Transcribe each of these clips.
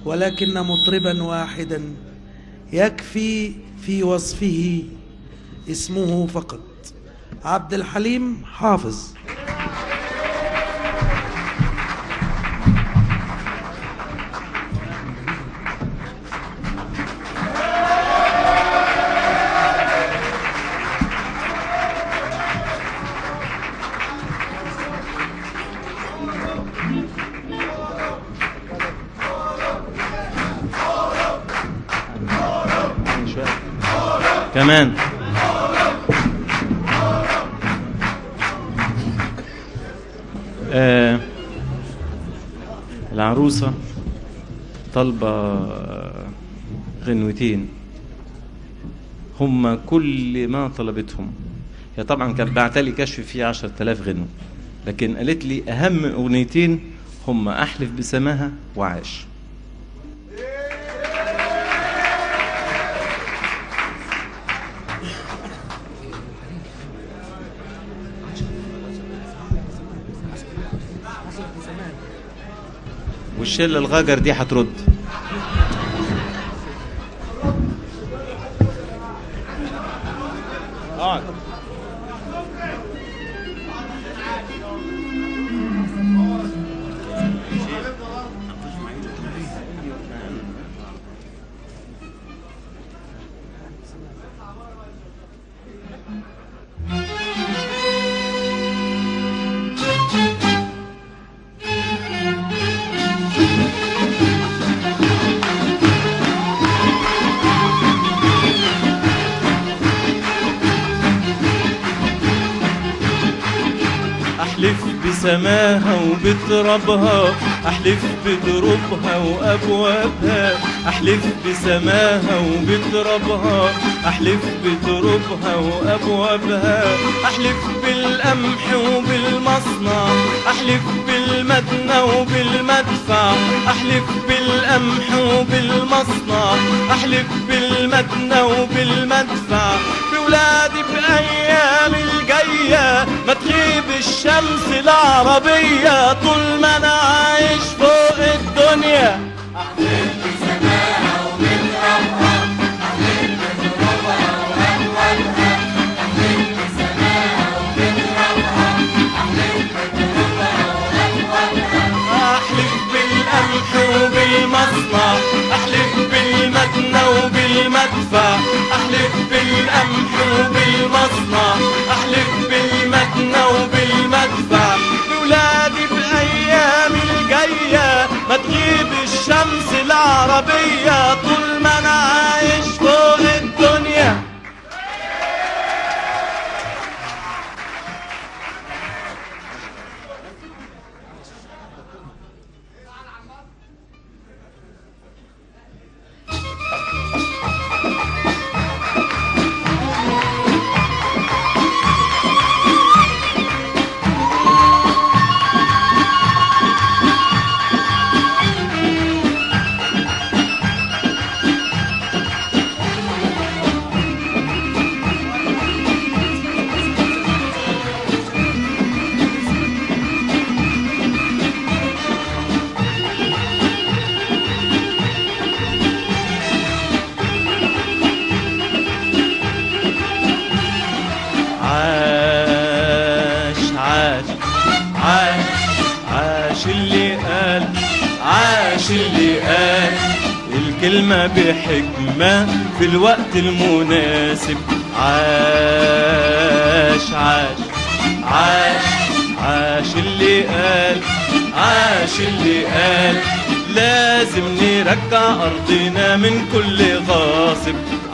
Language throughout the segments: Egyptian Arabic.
ولكن مطربا واحدا يكفي في وصفه اسمه فقط عبد الحليم حافظ كمان آه العروسة طالبة آه، غنوتين هم كل ما طلبتهم هي طبعا كانت بعتلي كشف فيه عشرة آلاف غنوة لكن قالت لي أهم أغنيتين هم أحلف بسماها وعاش والشلة الغجر دي هترد اقعد احلف بسماها وبترابها احلف بدروبها وابوابها احلف بسماها وبترابها احلف بدروبها وابوابها احلف بالقمح وبالمصنع احلف بالمدنى وبالمدفع احلف بالقمح وبالمصنع احلف بالمدنى وبالمدفع بولادي بايام الجايه ما تغيب الشمس العربيه طول ما انا عايش فوق الدنيا احلف بالقمح وبالمصنع احلف بالمدنى وبالمدفع احلف بالقمح وبالمصنع احلف بالمدنى وبالمدفع بولادي بالايام الجايه ما تغيب الشمس العربيه طول ما انا عايش فوق الدنيا عاش عاش عاش عاش اللي قال عاش اللي قال الكلمة بحكمة في الوقت المناسب عاش عاش عاش عاش اللي قال عاش اللي قال لازم نرجع أرضنا من كل غاصب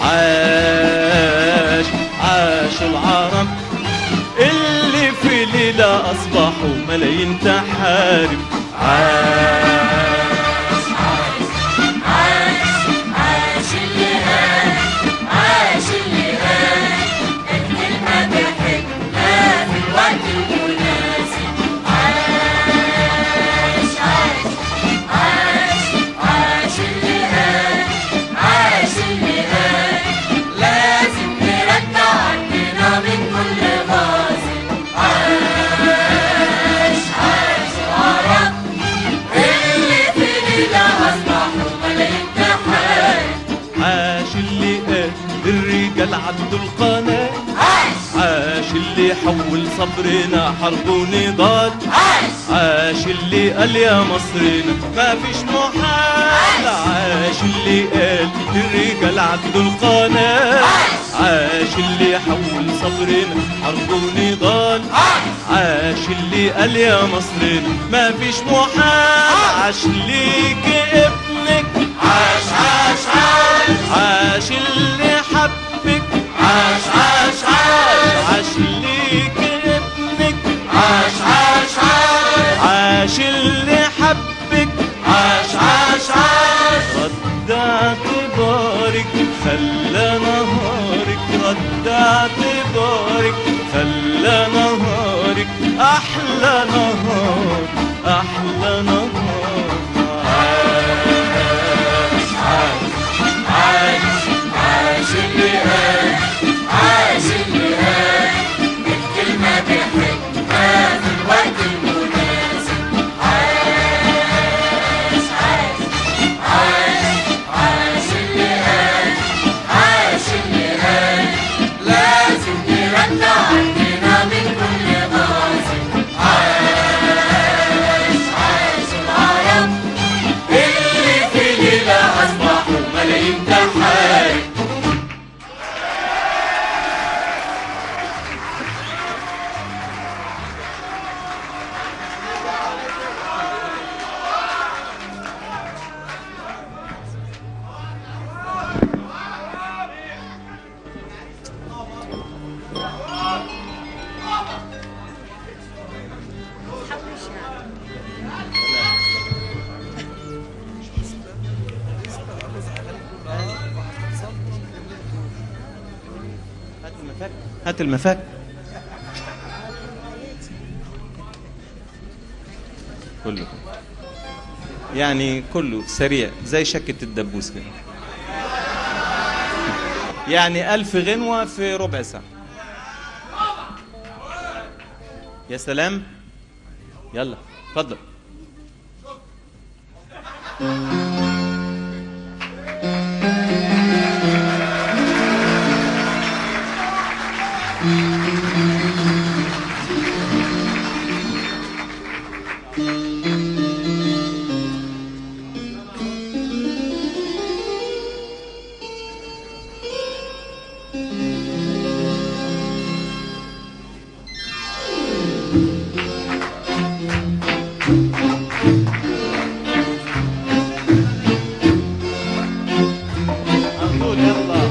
عاش عاش العرب اللي في ليلة أصبحوا ملايين تحارب عاش عاش اللي قال عاش اللي قال الكلمة بحكمة في الوقت المناسب عاش عاش عاش عاش اللي قال عاش اللي قال لازم نرجع أرضنا من كل غاصب عاش عاش العرب اللي الرجال عدوا القناة عاش عاش اللي حول صبرنا حرب ونضال عاش عاش اللي قال يا مصرنا ما فيش محال عاش اللي قال الرجال عدوا القناة عاش اللي حول صبرنا حرب ونضال عاش اللي قال يا مصرنا ما فيش محال عاش ليك ابنك عاش عاش عاش عاش اللي حبك عاش عاش عاش عاش ليك ابنك عاش عاش عاش عاش اللي حبك عاش عاش عاش رد اعتبارك خلى نهارك رد اعتبارك خلى نهارك احلى نهار احلى نهار عاش اللي قال عاش اللي قال الكلمة بحكمة في الوقت المناسب عاش عاش عاش عاش اللي قال عاش اللي قال لازم نرجع عندنا من كل غاصب عاش عاش العرب اللي في ليلة أصبحوا ملايين تحارب هات المفك هات المفك كله يعني كله سريع زي شكة الدبوس كده يعني ألف غنوة في ربع ساعة يا سلام يلا اتفضل على طول يلا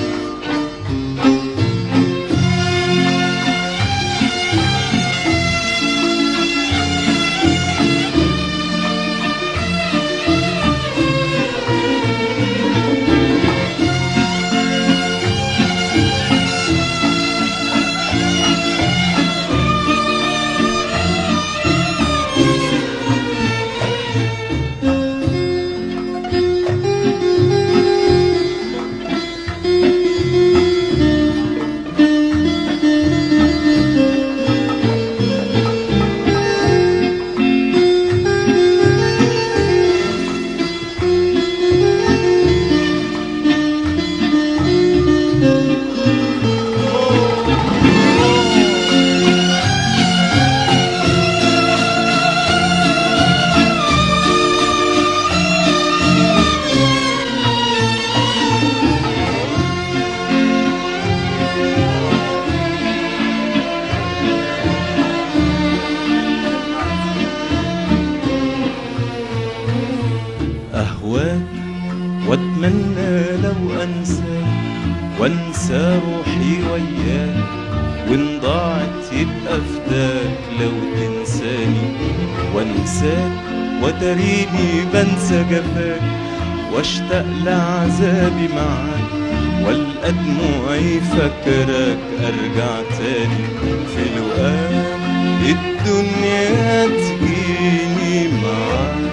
أهواك وأتمنى لو أنساك وأنسى روحي وياك وإن ضاعت يبقى فداك لو تنساني وأنساك وتريني بنسى جفاك واشتاق لعذابي معاك والقى دموعي فاكراك ارجع تاني في لقاك الدنيا تجيني معاك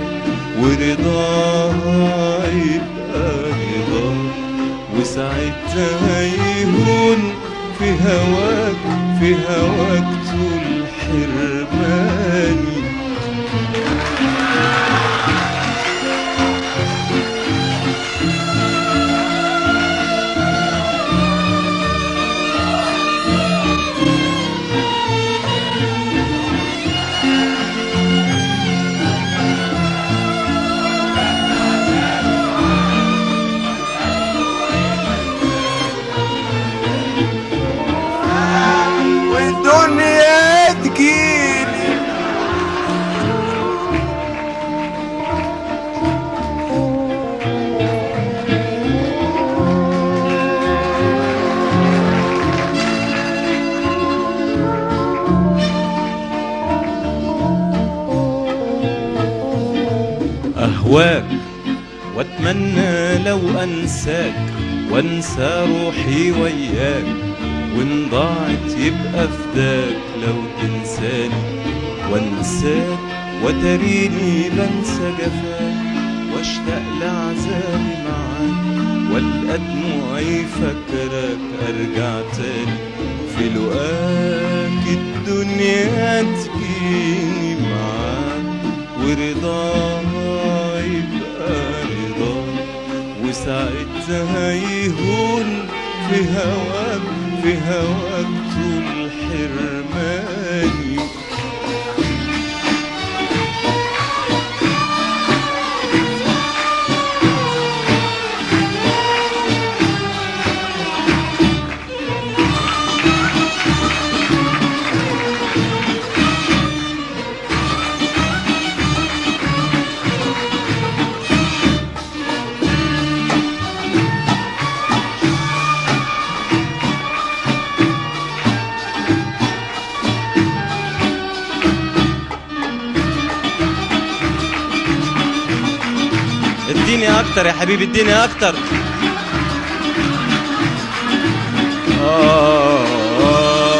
ورضاها يبقى رضاك وساعتها يهون في هواك في هواك طول حرماني واتمنى لو انساك وانسى روحي وياك وان ضاعت يبقى فداك لو تنساني وانساك وتريني بنسى جفاك واشتاق لعذابي معاك والقى دموعي فاكرك ارجع تاني في لقاك الدنيا تجيني معاك ورضاها يبقى رضاك وساعتها يهون في هواك في هواك طول حرماني اديني اكتر يا حبيبي اديني اكتر آه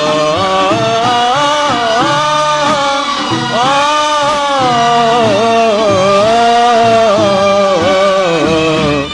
آه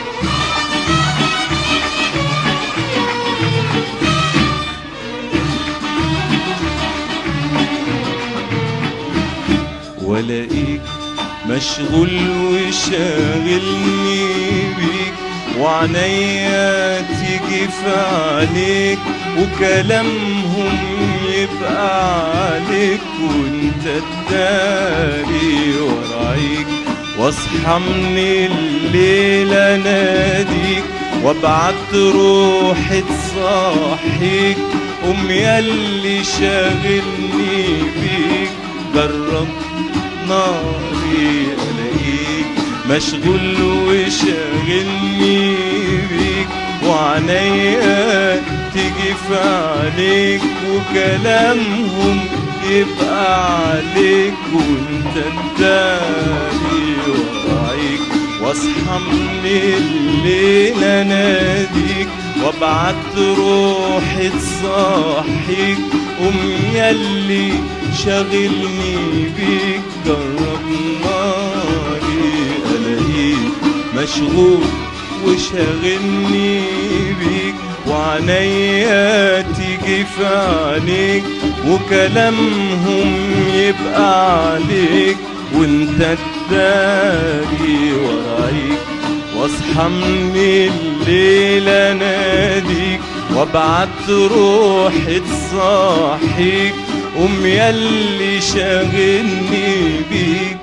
والاقيك مشغول وشاغلني بيك وعنيا تيجي في عليك وكلامهم يبقى عليك وانت تداري ورايك واصحى من الليل اناديك وابعت روحي تصحيك قوم ياللي شاغلني بيك جرب ناري الاقيك مشغول وشاغلني بيك وعنيا تيجي في عليك وكلامهم يبقى عليك وانت تداري ورايك واصحى من الليل اناديك وابعت روحي تصحيك قوم ياللي شاغلني بيك جرب ناري الاقيك مشغول وشاغلني بيك وعنيا تيجي في عينيك وكلامهم يبقى عليك وانت تداري ورايك واصحى من الليل اناديك وابعت روحي تصحيك قوم ياللي شاغلني بيك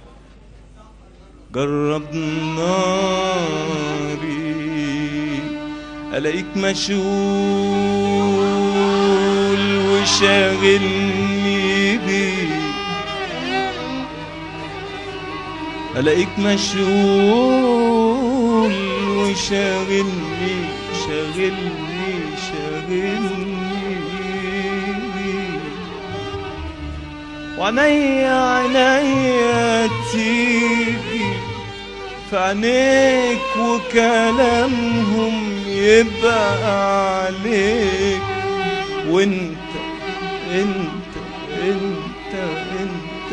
جرب ناري الاقيك مشغول وشاغلني بيك الاقيك مشغول وشاغلني شاغلني شاغلني وعينيا عينيا تيجي في عينيك وكلامهم يبقى عليك وانت انت انت انت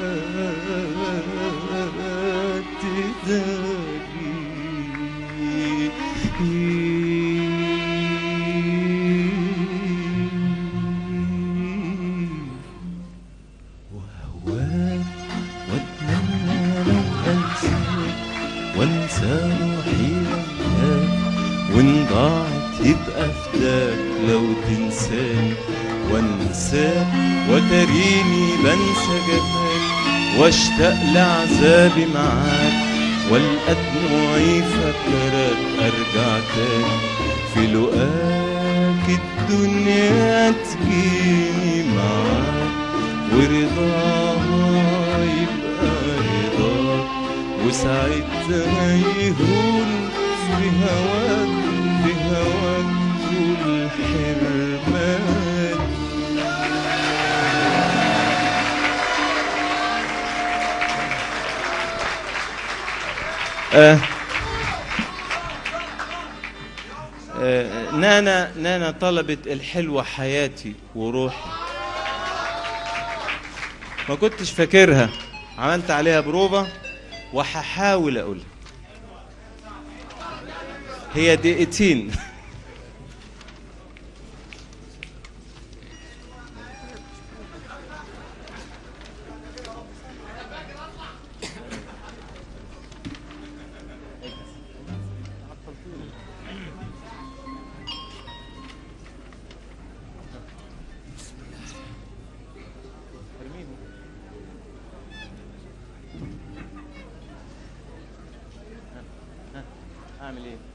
تداري وهواك واتمنى لو انساك وانسى روحي وياك وان ضاعت يبقى فداك لو تنساني وانساك وتريني بنسى جفاك واشتاق لعذابي معاك والقى دموعي فاكرك ارجع تاني في لقاك الدنيا تجيني معاك ورضاها يبقى رضاك وساعتها يهون في هواك في هواك كل حرمان آه آه نانا نانا طلبت الحلوة حياتي وروحي ما كنتش فاكرها عملت عليها بروفة وهحاول اقولها هي دقيقتين اعمل ايه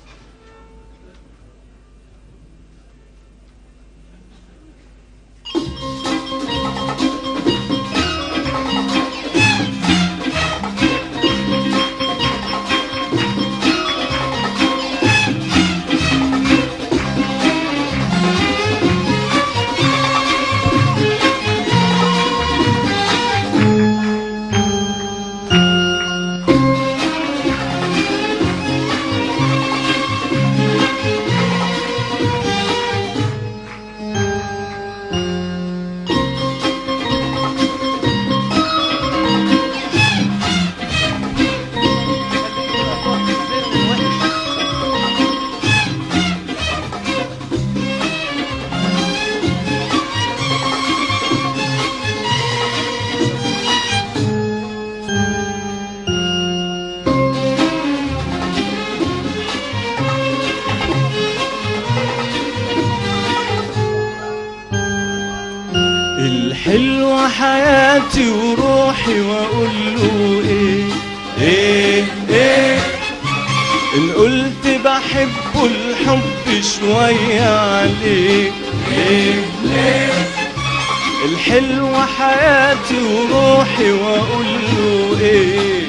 الحلوة حياتي وروحي واقول له ايه ايه ايه ان قلت بحبه الحب شوية عليه ليه ليه الحلوة حياتي وروحي واقول له ايه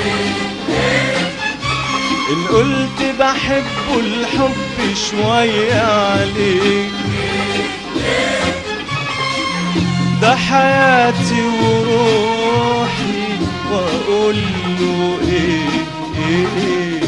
ان قلت بحبه الحب شوية عليه ده حياتي وروحي واقول له ايه ايه ايه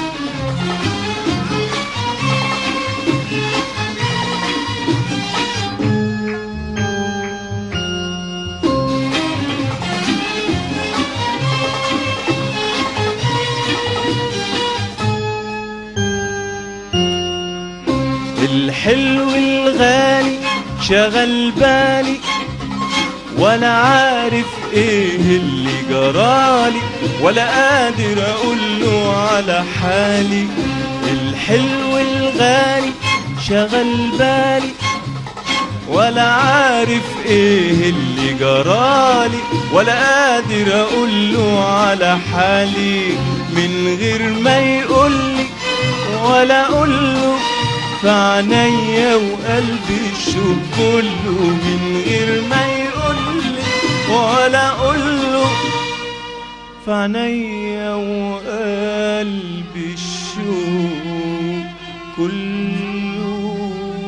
الحلو الغالي شغل بالي ولا عارف ايه اللي جرالي ولا قادر اقول له على حالي الحلو الغالي شغل بالي ولا عارف ايه اللي جرالي ولا قادر اقول له على حالي من غير ما يقولي ولا اقول له في عينيا وقلبي الشوق كله من غير ما يقولي ولا اقول له في عينيا وقلبي الشوق كله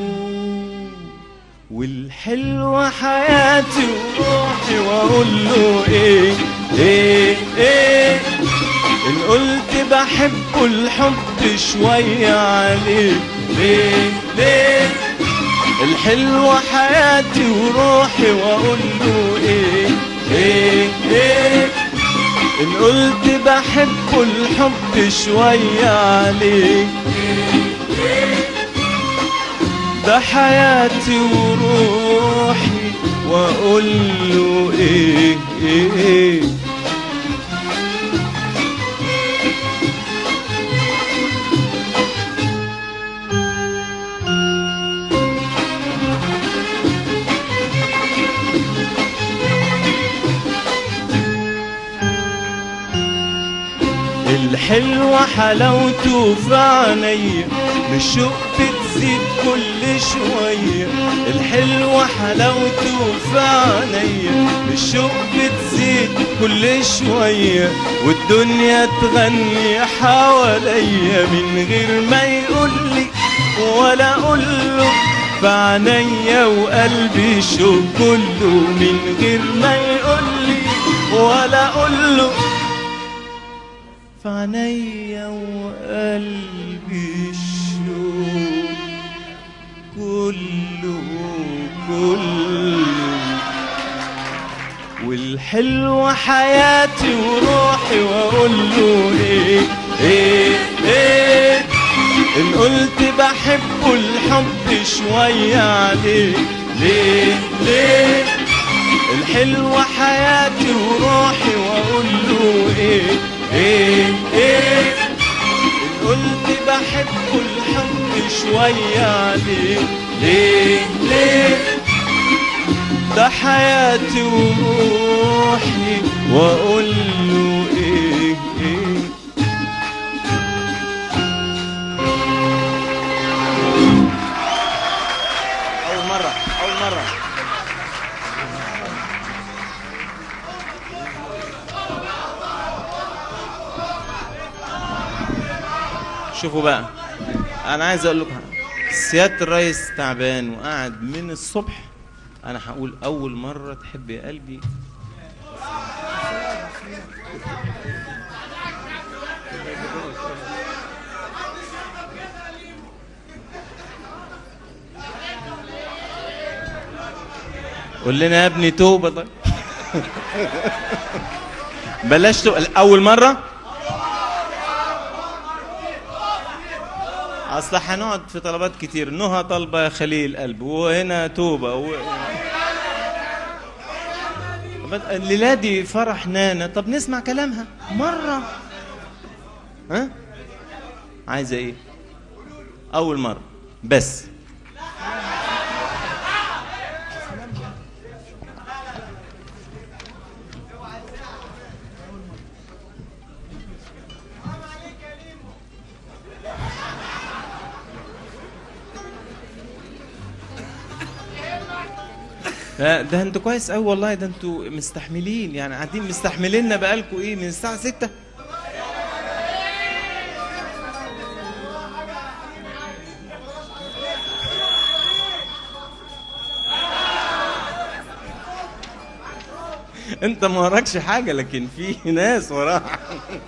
والحلوة حياتي وروحي واقول له ايه ايه ايه ان قلت بحبه الحب شوية عليه ليه ليه الحلوة حياتي وروحي واقول له ايه ايه ايه ان قلت بحبه الحب شوية عليه ده حياتي وروحي واقول له ايه ايه, إيه الحلوة حلاوته في عينيا مش شوق بتزيد كل شوية الحلوة حلاوته في عينيا مش شوق بتزيد كل شوية والدنيا تغني حواليا من غير ما يقولي ولا اقوله في عينيا وقلبي شوق كله من غير ما يقولي ولا اقوله في عينيا وقلبي الشوق كله كله والحلوة حياتي وروحي واقول له ايه ايه ايه ان قلت بحبه الحب شوية عليه ليه ليه الحلوة حياتي وروحي واقول له ايه ايه ايه ان قلت بحبه الحب شوية عليه ليه ليه ده حياتي وروحي واقول له ايه ايه اول مره اول مره شوفوا بقى انا عايز اقول لكم حاجة. سياده الرئيس تعبان وقاعد من الصبح انا هقول اول مره تحب يا قلبي قول لنا يا ابني توبه طيب بلاش توبة. اول مره اصل هنقعد في طلبات كتير نهى طالبه يا خليل قلب وهنا توبه و... طب الليله دي فرح نانا طب نسمع كلامها مره ها عايزه ايه اول مره بس لا ده انتوا كويس قوي والله ده انتوا مستحملين يعني قاعدين مستحمليننا بقالكوا ايه من الساعه 6 انت ما وراكش حاجه لكن في ناس وراها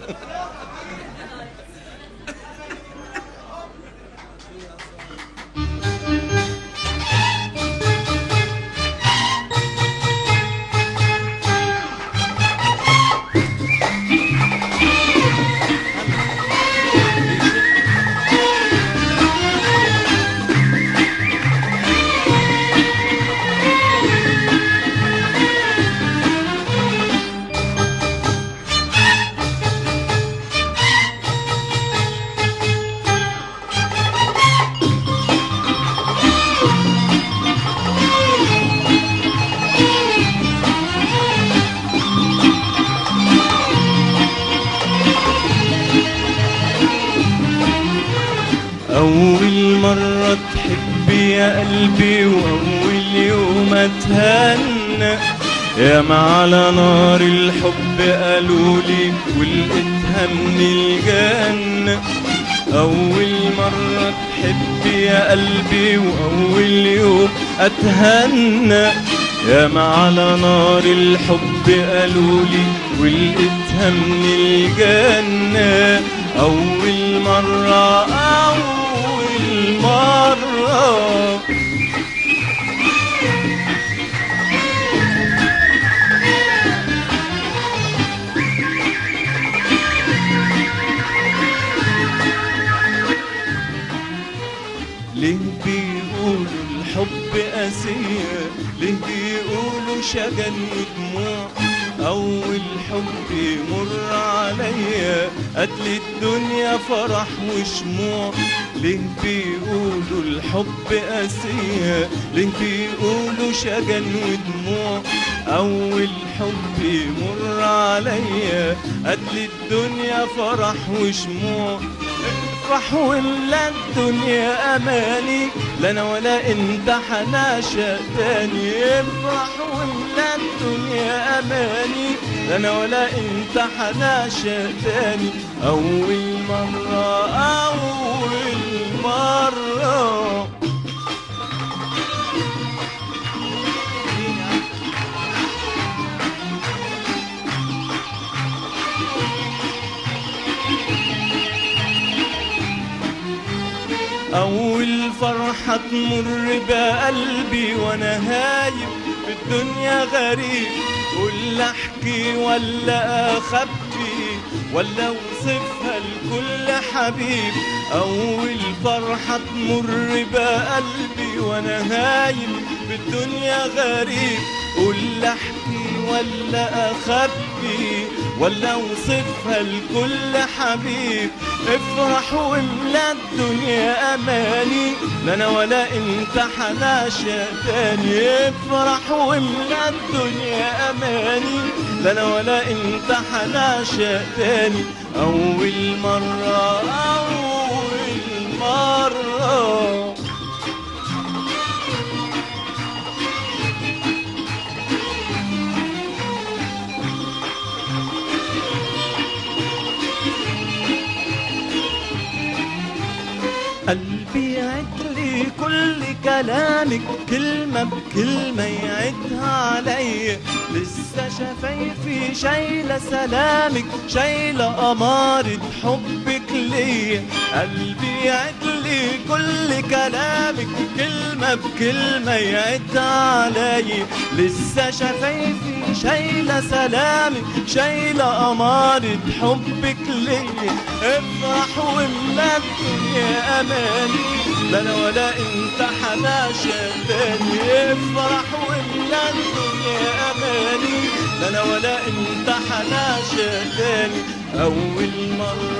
أول مرة تحب يا قلبي وأول يوم أتهنى يا ما على نار الحب قالولي ولقيتها من الجنة أول مرة تحب يا قلبي وأول يوم أتهنى يا ما على نار الحب قالولي ولقيتها من الجنة أول مرة أول مرة ليه بيقولوا الحب قاسية ليه بيقولوا شجن ودموع أول حب يمر عليا قتل الدنيا فرح وشموع ليه بيقولوا الحب قاسية ليه بيقولوا شجن ودموع أول حب يمر عليا قتل الدنيا فرح وشموع افرح ولا الدنيا اماني لا انا ولا انت حناشا تاني افرح ولا الدنيا اماني لا انا ولا انت حناشا تاني اول مره اول مره أول فرحة تمر بقلبي وأنا هايب في الدنيا غريب قول أحكي ولا أخبي ولا أوصفها لكل حبيب أول فرحة تمر بقلبي وأنا هايب في الدنيا غريب قول أحكي ولا أخبي ولا أوصفها لكل حبيب افرح واملا الدنيا أماني لا أنا ولا أنت حناشا تاني افرح واملا الدنيا أماني لا أنا ولا أنت حناشا تاني أول مرة أول مرة قلبي يعد لي كل كلامك كلمة بكلمة يعدها علي لسه شفايفي شايلة سلامك شايلة أمارة حبك ليا قلبي يعد لي كل كلامك كلمة بكلمة يعدها علي لسه شفايفي شايلة سلامك شايلة أمارة حبك ليا افرح واملا الدنيا أماني لا أنا ولا أنت حناشا تاني افرح واملا الدنيا أماني لا أنا ولا أنت حناشا تاني أول مرة